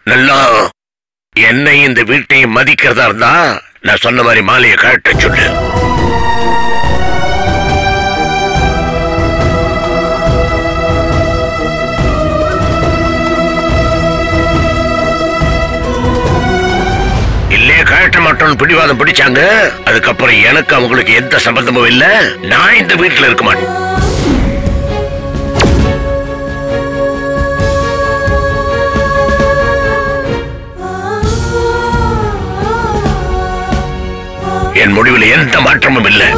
நல்லா என்னை இந்த வீட்டையும் மதிக்கிறதா இருந்தா நான் சொன்ன மாதிரி மாலையை கழட்ட சொல்லு இல்லே கழட்ட மாட்டோம்னு பிடிவாதம் பிடிச்சாங்க அதுக்கப்புறம் எனக்கு அவங்களுக்கு எந்த சம்பந்தமும் இல்ல நான் இந்த வீட்டுல இருக்க மாட்டேன் என் முடிவில் எந்த மாற்றமும் இல்லை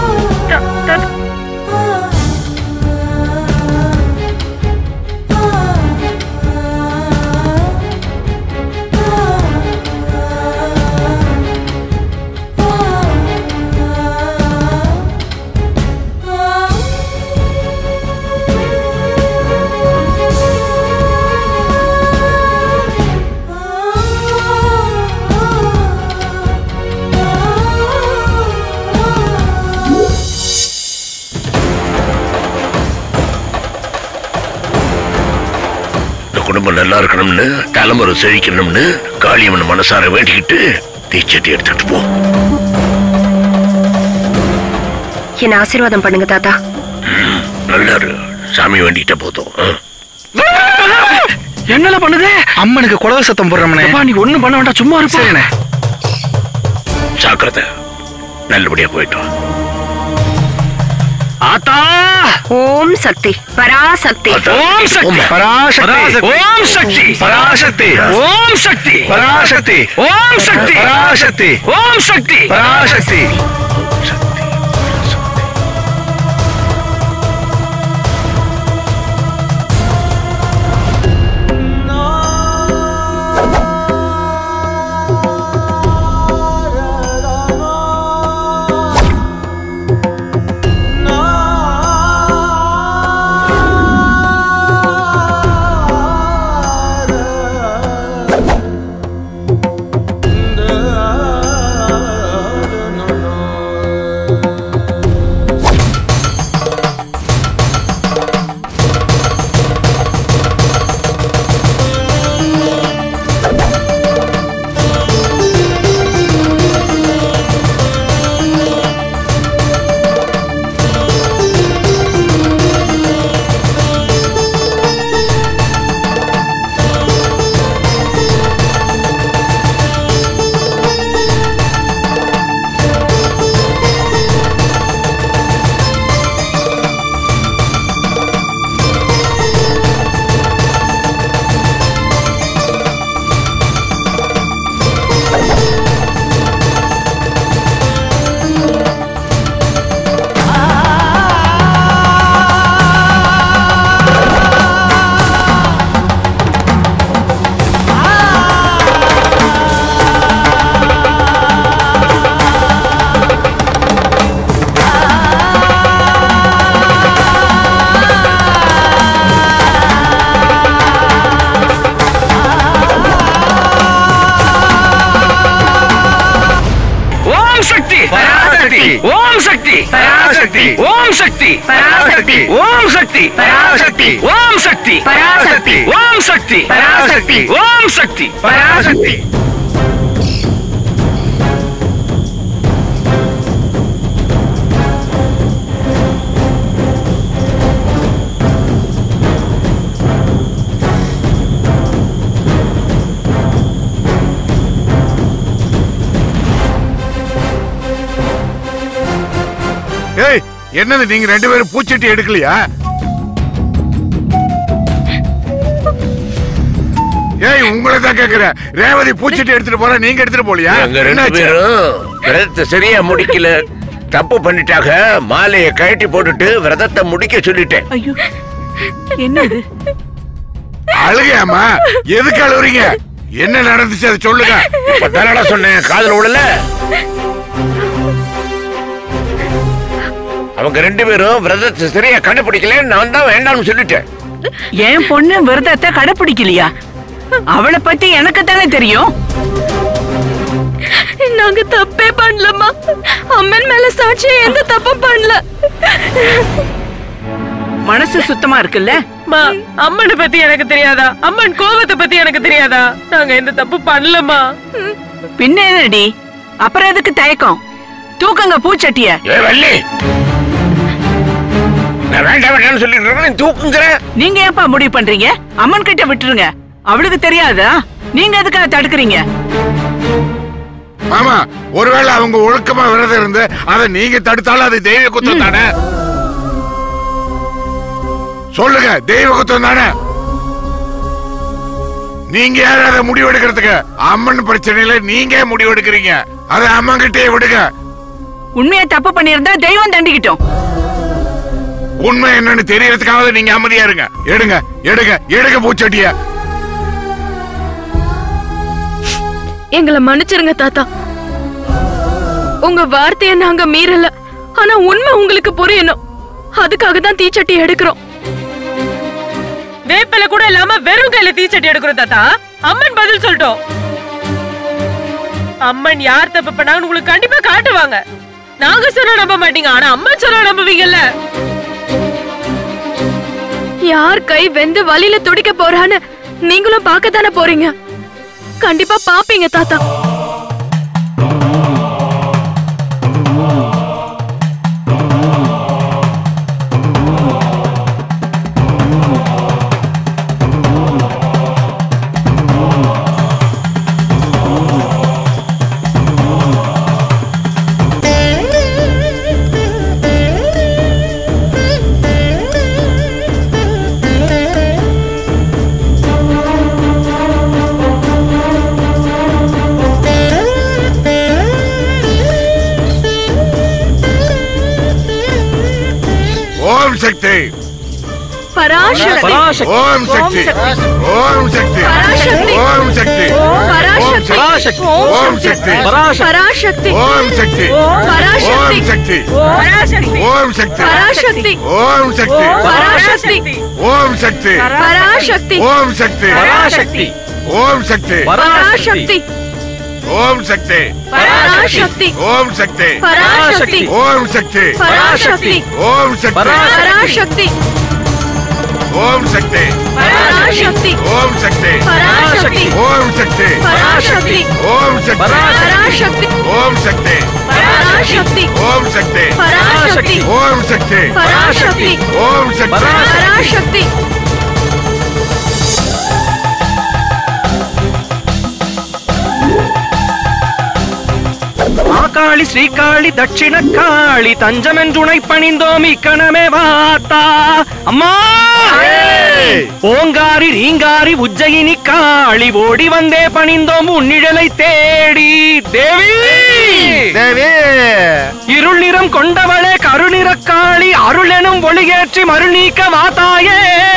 இந்த குடும்பம் நல்லா இருக்கணும்னு தலைமுறை செழிக்கணும்னு காளியம்மன் மனசார வேண்டிக்கிட்டு தீச்சட்டி எடுத்துட்டு போ என்ன ஆசீர்வாதம் பண்ணுங்க தாத்தா நல்லா இரு. சாமி வேண்டிக்கிட்ட போதும் ஆ. என்னல பண்ணுது அம்மனுக்கு குலவ சத்தம் போடுறோம்னே அப்பா நீ ஒண்ணும் பண்ண வேண்டாம் சும்மா இருப்பா சரிண்ணே ஜாக்கிரதை நல்லபடியா போயிட்டு வா. ஆத்தா ஓம் சக்தி பராசக்தி அதான். ஓம் சக்தி ஓம். பராசக்தி ஓம் சக்தி பராசக்தி ஓம் சக்தி பராசக்தி ஓம் சக்தி பராசக்தி ஓம் சக்தி பராசக்தி ஓம் சக்தி பராசக்தி ஓம் சக்தி பராசக்தி ஓம் சக்தி பராசக்தி ஓம் சக்தி பராசக்தி ஓம் சக்தி பராசக்தி ஓம் சக்தி பராசக்தி ஓம் சக்தி பராசக்தி ஏய் என்னது நீங்க ரெண்டு பேரும் பூச்சட்டி எடுக்கலையா ஏய் உங்களை தான் கேக்குறேன் ரேவதி பூச்சட்டி எடுத்துட்டு போற நீங்க எடுத்துட்டு போலியா எங்க ரெண்டு என்னாச்சு? பேரும் விரதத்தை சரியா முடிக்கல தப்பு பண்ணிட்டாக மாலையை கழட்டி போட்டுட்டு விரதத்தை முடிக்க சொல்லிட்டேன் ஐயோ என்ன இது அழுகையாமா எதுக்கு அழுகுறீங்க என்ன நடந்துச்சு அதை சொல்லுங்க இப்பதானடா சொன்னேன் காதல் விடல அவங்க ரெண்டு பேரும் விரதத்தை சரியா கண்டுபிடிக்கல நான் தான் வேண்டாம்னு சொல்லிட்டேன் என் பொண்ணு விரதத்தை கடைப்பிடிக்கலையா அவளை பத்தி எனக்கு தானே தெரியும் நாங்க தப்பே பண்ணலம்மா அம்மன் மேல சாட்சியா எந்த தப்பும் பண்ணல மனசு சுத்தமா இருக்குல்ல மா அம்மனை பத்தி எனக்கு தெரியாதா அம்மன் கோபத்தை பத்தி எனக்கு தெரியாதா நாங்க எந்த தப்பு பண்ணலமா பின்ன என்னடி அப்புறம் எதுக்கு தயக்கம் தூக்குங்க பூச்சட்டிய ஏ வள்ளி நான் வேண்டாம் வேண்டாம்னு சொல்லிட்டு இருக்கேன், நீ தூக்குங்கிற நீங்க ஏப்பா முடிவு பண்றீங்க அம்மன் கிட்ட விட்டுருங்க அவளுக்கு தெரியாதா நீங்க எதுக்காக தடுக்கிறீங்க மாமா ஒருவேளை அவங்க ஒழுக்கமா விரதம் இருந்து அதை நீங்க தடுத்தாலும் அது தெய்வ குத்தம் தானே சொல்லுங்க தெய்வ குத்தம் தானே நீங்க யாரும் அதை முடிவு எடுக்கிறதுக்கு அம்மன் பிரச்சனையில நீங்க ஏன் முடிவு எடுக்கிறீங்க அதை அம்மன் கிட்டே விடுங்க உண்மையா தப்பு பண்ணியிருந்தா தெய்வம் தண்டிக்கிட்டோம் உண்மை என்னன்னு தெரியறதுக்காவது நீங்க அமைதியா இருங்க எடுங்க எடுங்க எடுங்க பூச்சட்டிய எங்களை மன்னிச்சிருங்க தாத்தா உங்க வார்த்தைய நாங்க மீறல ஆனா உண்மை உங்களுக்கு புரியணும் அதுக்காக தான் தீச்சட்டி எடுக்கிறோம் வேப்பில கூட இல்லாம வெறும் கையில தீச்சட்டி எடுக்கிறோம் தாத்தா அம்மன் பதில் சொல்லிட்டோம் அம்மன் யார் தப்பு பண்ணாங்கன்னு உங்களுக்கு கண்டிப்பா காட்டுவாங்க நாங்க சொன்னா நம்ப மாட்டீங்க ஆனா அம்மன் சொன்னா நம்புவீங்கல்ல யார் கை வெந்து வலியில துடிக்க போறான்னு நீங்களும் பார்க்க தானே போறீங்க கண்டிப்பா பாப்பீங்க தாத்தா ஓம் சக்தி பராசக்தி ஓம் சக்தி ஓம் சக்தி பராசக்தி. ஓம் சக்தி பராசக்தி ஓம் சக்தி பராசக்தி ஓம் சக்தி ஓம் பராசக்தி சக்தி பராசக்தி ஓம் சக்தி பராசக்தி ஓம் சக்தி பராசக்தி ஓம் சக்தி பராசக்தி ஓம் சக்தி பராசக்தி ஓம் சக்தி பராசக்தி ஓம் சக்தி பராசக்தி ஓம் சக்தி பராசக்தி ஓம் சக்தி பராசக்தி ஓம் சக்தி பராசக்தி ஓம் சக்தி பராசக்தி ஓம் சக்தி பராசக்தி ஓம் சக்தி பராசக்தி ஓம் சக்தி பராசக்தி ஓம் சக்தி பராசக்தி ஓம் சக்தி பராசக்தி ஓம் சக்தி பராசக்தி ஓம் சக்தி பராசக்தி மாகாளி ஸ்ரீகாளி தட்சிண காளி தஞ்சமென்றுணை பணிந்தோம் இக்கணமே வாத்தா அம்மா ஓங்காரி ரீங்காரி உஜ்ஜயினி காளி ஓடி வந்தே பணிந்தோம் உன்னிழலை தேடி தேவி இருள் நிறம் கொண்டவளே கருநிற காளி அருள் எனும் ஒளியேற்றி மருள் நீக்க மாதாயே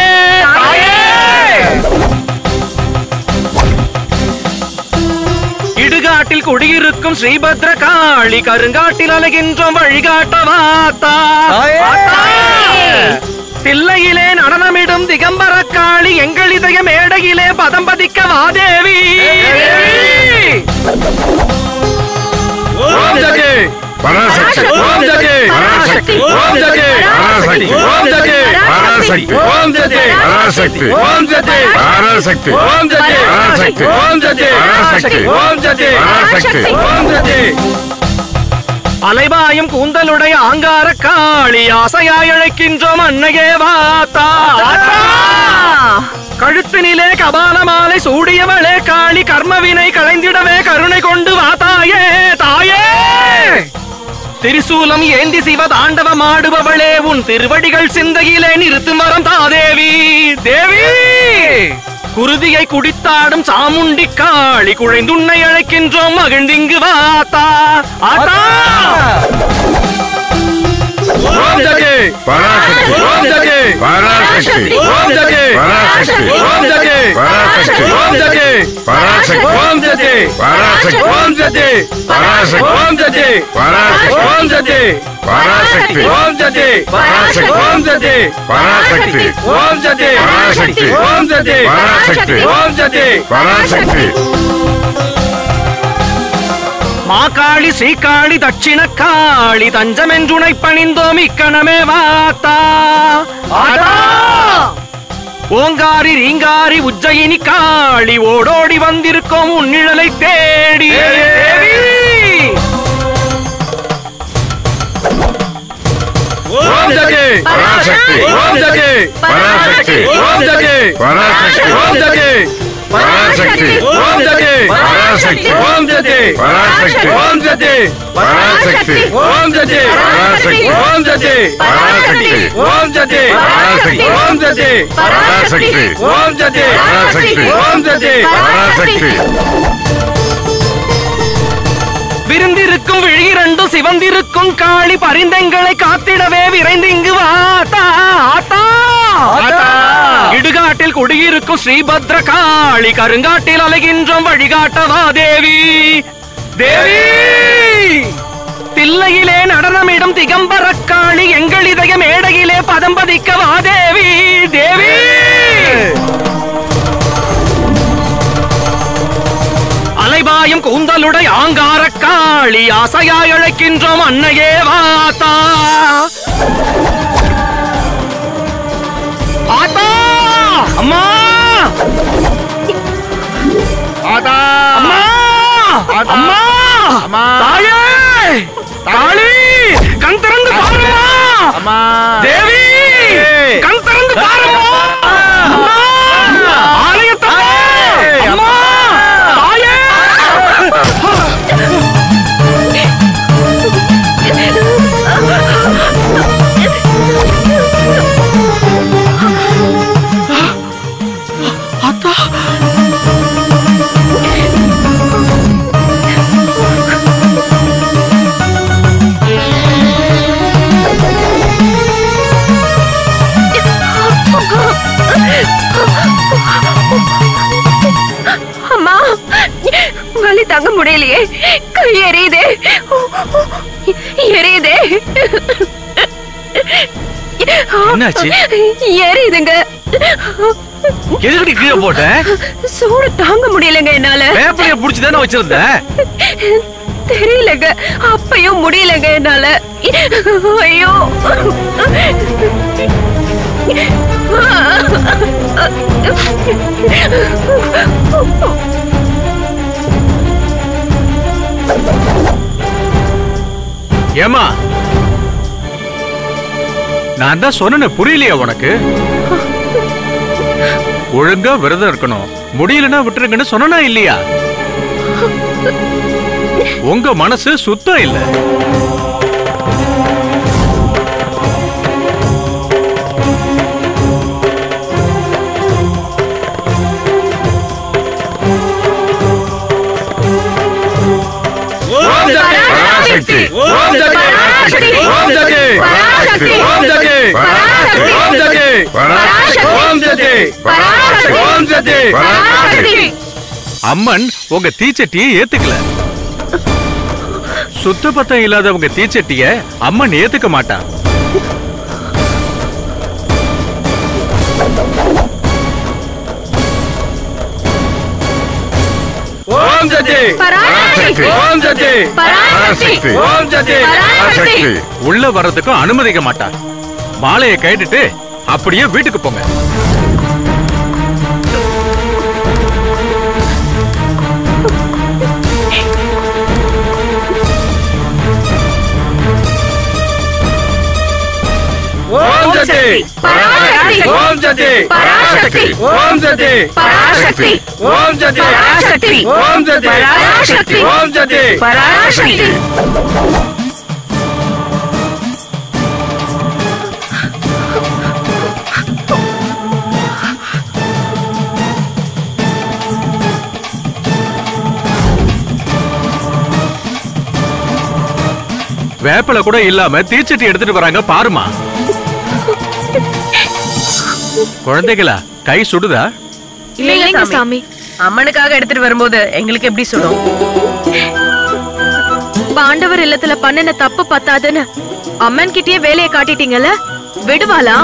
இடுகாட்டில் குடியிருக்கும் ஸ்ரீபத்ர காளி கருங்காட்டில் அலைகின்றோம் வழிகாட்ட வாத்தா வாத்தா. தில்லையிலே நடனமிடும் திகம்பர காளி எங்கள் இதய மேடையிலே பதம் பதிக்க வாதேவி ஓம் ஜகே பராசக்தி ஓம் ஜகே பராசக்தி ஓம் ஜகே பராசக்தி ஓம் ஜகே பராசக்தி ஓம் ஜகே பராசக்தி ஓம் ஜகே பராசக்தி ஓம் ஜகே பராசக்தி ஓம் ஜகே பராசக்தி ஓம் ஜகே பராசக்தி ஓம் ஜகே அலைபாயும் கூந்தலுடைய ஆங்கார காளி ஆசையாய் அழைக்கின்றோம் அன்னையே வாத்தா கழுத்தினிலே கபால மாலை சூடியவளே காளி கர்மவினை களைந்திடவே கருணை கொண்டு வாத்தாயே தாயே திரிசூலம் ஏந்தி சிவ தாண்டவம் ஆடுபவளே உன் திருவடிகள் சிந்தையிலே நிறுத்தும் வரம் தாதேவி தேவி குருதியை குடித்தாடும் சாமுண்டி காளி குழைந்துன்னை அழைக்கின்றோம் மகிழ்ந்திங்கு வாத்தா ஆத்தா ஓம் ஜகே பராசக்தி ஓம் ஜகே பராசக்தி ஓம் ஜகே பராசக்தி ஓம் ஜகே பராசக்தி ஓம் ஜகே பராசக்தி ஓம் ஜகே பராசக்தி ஓம் ஜகே பராசக்தி ஓம் ஜகே பராசக்தி ஓம் ஜகே பராசக்தி ஓம் ஜகே பராசக்தி ஓம் ஜகே பராசக்தி ஓம் ஜகே பராசக்தி ஓம் ஜகே பராசக்தி ஓம் ஜகே பராசக்தி மாகாளி ஸ்ரீகாளி தட்சிண காளி தஞ்சமென்றுனை பணிந்தோம் இக்கணமே வாத்தா ஆதா ஓங்காரி ரீங்காரி உஜ்ஜயினி காளி ஓடோடி வந்திருக்கோம் உன் நிழலை தேடி தேவி! ஓம் ஜகே பராசக்தி ஓம் ஜகே பராசக்தி ஓம் ஜகே பராசக்தி ஓம் ஜகே பராசக்தி ஓம் ஜகே பராசக்தி ஓம் ஜகே பராசக்தி ஓம் ஜகே பராசக்தி ஓம் ஜகே பராசக்தி ஓம் ஜகே பராசக்தி ஓம் ஜகே பராசக்தி ஓம் ஜகே பராசக்தி ஓம் ஜகே பராசக்தி ஓம் ஜகே பராசக்தி விருந்திருக்கும் விழிரண்டும் சிவந்திருக்கும் காளி பரிந்தங்களை காத்திடவே விரைந்து இங்கு வாத்தா ஆத்தா ஆத்தா. இடுகாட்டில் குடியிருக்கும் ஸ்ரீபத்ர காளி கருங்காட்டில் அலைகின்றோம் வழிகாட்டவா தேவி தேவி தில்லையிலே நடனமிடும் திகம்பர காளி எங்கள் இதய மேடையிலே பதம் பதிக்கவா தேவி தேவி அலைபாயும் கூந்தலுடை ஆங்கார காளி ஆசையாய் அழைக்கின்றோம் அன்னையே வாத்தா ஆத்தா அம்மா ஆதா அம்மா ஆத்தா. அம்மா அம்மா. தாயே காளி கண் திறந்து பாருமா அம்மா தேவி ஏய். கண் திறந்து பாருமா அம்மா ஆலயத்தம்மா ஏய், அம்மா தாயே அம்மா வலி தாங்க முடியலையே கை எரியுதே எரியுதே என்னாச்சு? எரியுதுங்க எதுக்கடி கீழே போட்ட சூடு தாங்க முடியலங்க என்னால பேப்பரைய புடிச்சு தானே வச்சிருந்த தெரியலங்க அப்பயும் முடியலங்க என்னால ஐயோ ஏமா நான் தான் சொன்னேன் புரியலையா உனக்கு ஒழுங்கா விரதம் இருக்கணும் முடியலன்னா விட்டுருங்கன்னு சொன்னா இல்லையா உங்க மனசு சுத்தம் இல்ல ஓம் ஜகே பராசக்தி ஓம் ஜகே பராசக்தி. ஓம் ஜகே பராசக்தி ஓம் ஜகே பராசக்தி ஓம் ஜகே பராசக்தி ஓம் ஜகே பராசக்தி ஓம் ஜகே பராசக்தி அம்மன் உங்க தீச்சட்டியை ஏத்துக்கல சுத்த பத்தம் இல்லாதவங்க தீச்சட்டிய அம்மன் ஏத்துக்க மாட்டா ஓம் ஜஜே பராசக்தி. ஓம் ஜஜே பராசக்தி. ஓம் ஜஜே பராசக்தி. உள்ள வர்றதுக்கும் அனுமதிக்க மாட்டா மாலையை கைட்டுட்டு அப்படியே வீட்டுக்கு போங்க ஓம் ஜஜே பராசக்தி. ஓம் ஜஜே பராசக்தி. ஓம் ஜஜே பராசக்தி. ஓம் ஜஜே பராசக்தி. ஓம் ஜஜே பராசக்தி. ஓம் ஜஜே பராசக்தி வேப்பில கூட இல்லாம தீச்சட்டி எடுத்துட்டு வராங்க பாருமா குழந்தைகளா கை சுடுதா இல்லைங்க சாமி அம்மனுக்காக எடுத்துட்டு வரும்போது எங்களுக்கு எப்படி சுடும் பாண்டவர் இல்லத்துல பண்ணின தப்பு பத்தாதுன்னு அம்மன் கிட்டயே வேலையை காட்டிட்டீங்கல்ல விடுவாளா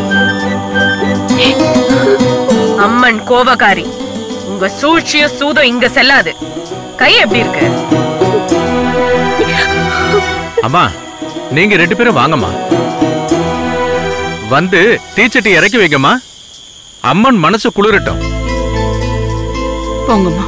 அம்மன் கோபக்காரி உங்க சூழ்ச்சிய சூதம் இங்க செல்லாது கை எப்படி இருக்கு அம்மா நீங்க ரெண்டு பேரும் வாங்கம்மா வந்து தீச்சட்டி இறக்கி வைங்கம்மா அம்மன் மனசு குளிரட்டும் போங்கம்மா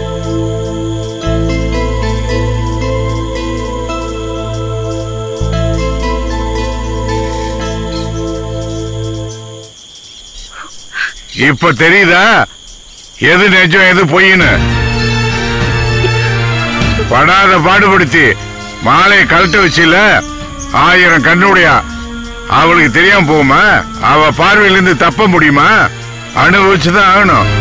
இப்ப தெரியுதா எது நிஜம் எது பொய்ன்னு படாத பாடுபடுத்தி மாலையை கழட்ட வச்சில ஆயிரம் கண்ணுடையா அவளுக்கு தெரியாம போகுமா அவ பார்வையிலிருந்து தப்ப முடியுமா அனுபவிச்சுதான் ஆகணும்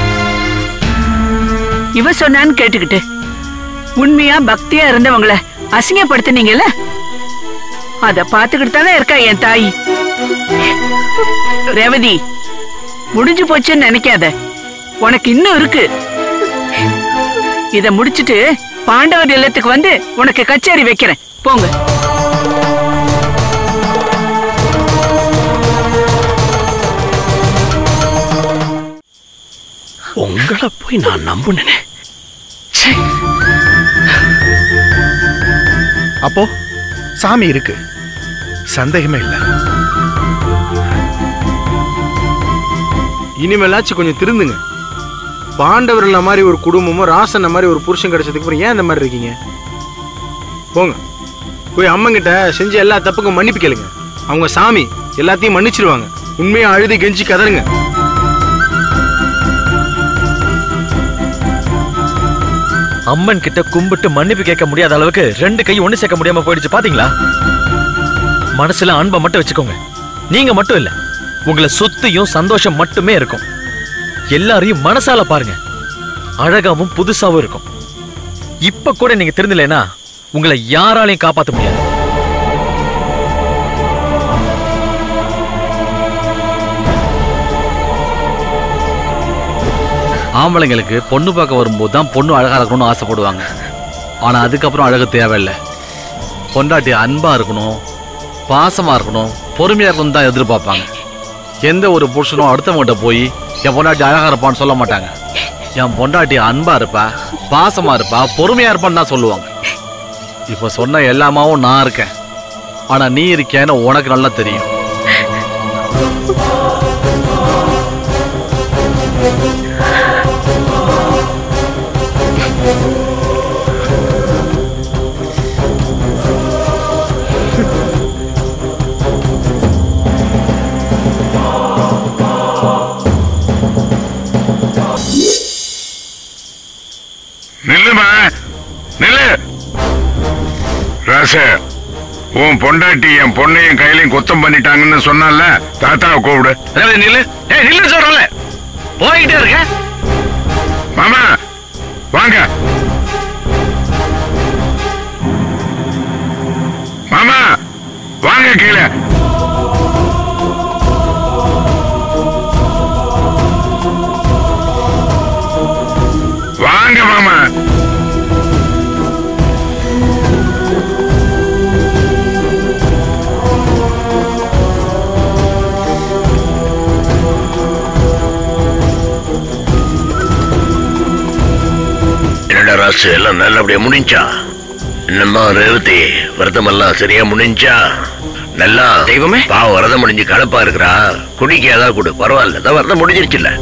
இவ சொன்னான்னு கேட்டுக்கிட்டு உண்மையா பக்தியா இருந்தவங்கள அசிங்கப்படுத்தினீங்கல்ல அத பாத்துக்கிட்டு தானே இருக்கா என் தாய் ரேவதி முடிஞ்சு போச்சுன்னு நினைக்காத உனக்கு இன்னும் இருக்கு இத முடிச்சிட்டு பாண்டவர் இல்லத்துக்கு வந்து உனக்கு கச்சேரி வைக்கிறேன் போங்க உங்களை போய் நான் நம்புனேனே அப்போ சாமி இருக்கு சந்தேகமே இல்ல இனிமேலாச்சும் கொஞ்சம் திருந்துங்க பாண்டவர்கள் மாதிரி ஒரு குடும்பமும் ராசன் மாதிரி ஒரு புருஷன் கிடைச்சதுக்கு அப்புறம் ஏன் இந்த மாதிரி இருக்கீங்க போங்க போய் அம்மங்கிட்ட செஞ்ச எல்லா தப்புக்கும் மன்னிப்பு கேளுங்க அவங்க சாமி எல்லாத்தையும் மன்னிச்சிருவாங்க உண்மையா அழுது கெஞ்சி கதறுங்க அம்மன் கிட்ட கும்பிட்டு மன்னிப்பு கேட்க முடியாத அளவுக்கு ரெண்டு கை ஒண்ணு சேர்க்க முடியாம போயிடுச்சு பாத்தீங்களா மனசுல அன்பை மட்டும் வச்சுக்கோங்க நீங்க மட்டும் இல்ல உங்களை சுத்தியும் சந்தோஷம் மட்டுமே இருக்கும் எல்லாரையும் மனசால பாருங்க அழகாவும் புதுசாவும் இருக்கும் இப்ப கூட நீங்க திருந்தலைன்னா உங்களை யாராலையும் காப்பாத்த முடியாது ஆம்பளைங்களுக்கு பொண்ணு பார்க்க வரும்போது தான் பொண்ணு அழகா இருக்கணும்னு ஆசைப்படுவாங்க ஆனா அதுக்கப்புறம் அழகு தேவையில்லை பொண்டாட்டி அன்பா இருக்கணும் பாசமா இருக்கணும் பொறுமையா இருக்கணும் தான் எதிர்பார்ப்பாங்க எந்த ஒரு புருஷனும் அடுத்தவங்கிட்ட போய் என் பொண்டாட்டி அழகா இருப்பான்னு சொல்ல மாட்டாங்க என் பொண்டாட்டி அன்பா இருப்பா பாசமா இருப்பா பொறுமையா இருப்பான்னு தான் சொல்லுவாங்க இப்போ சொன்ன எல்லாமாவும் நான் இருக்கேன் ஆனா நீ இருக்கேன்னு உனக்கு நல்லா தெரியும் நில்லுமா நில்லு ராச உன் பொண்டாட்டி என் பொண்ணையும் கையிலையும் குத்தம் பண்ணிட்டாங்கன்னு சொன்னால தாத்தாவை கூப்பிடு ரேவதி நில்லு ஏய் நில்லு சொல்றல போயிட்டே இருக்க மாமா வாங்க மாமா வாங்க கீழே வாங்க மாமா என்னடா ராசு எல்லாம் நல்லபடியா முடிஞ்சா என்னம்மா ரேவதி விரதமெல்லாம் சரியா முடிஞ்சா நல்லா தெய்வமே. பாவம் விரதம் முடிஞ்சு கலப்பா இருக்கிறா குடிக்க ஏதாவது கொடு பரவாயில்ல தான் விரதம் முடிஞ்சிருச்சுல்ல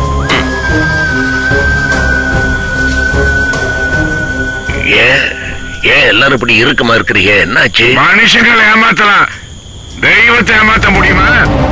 ஏன் ஏன் எல்லாரும் இப்படி இறுக்கமா இருக்கிறீங்க என்னாச்சு மனுஷங்களை ஏமாத்தலாம் தெய்வத்தை ஏமாத்த முடியுமா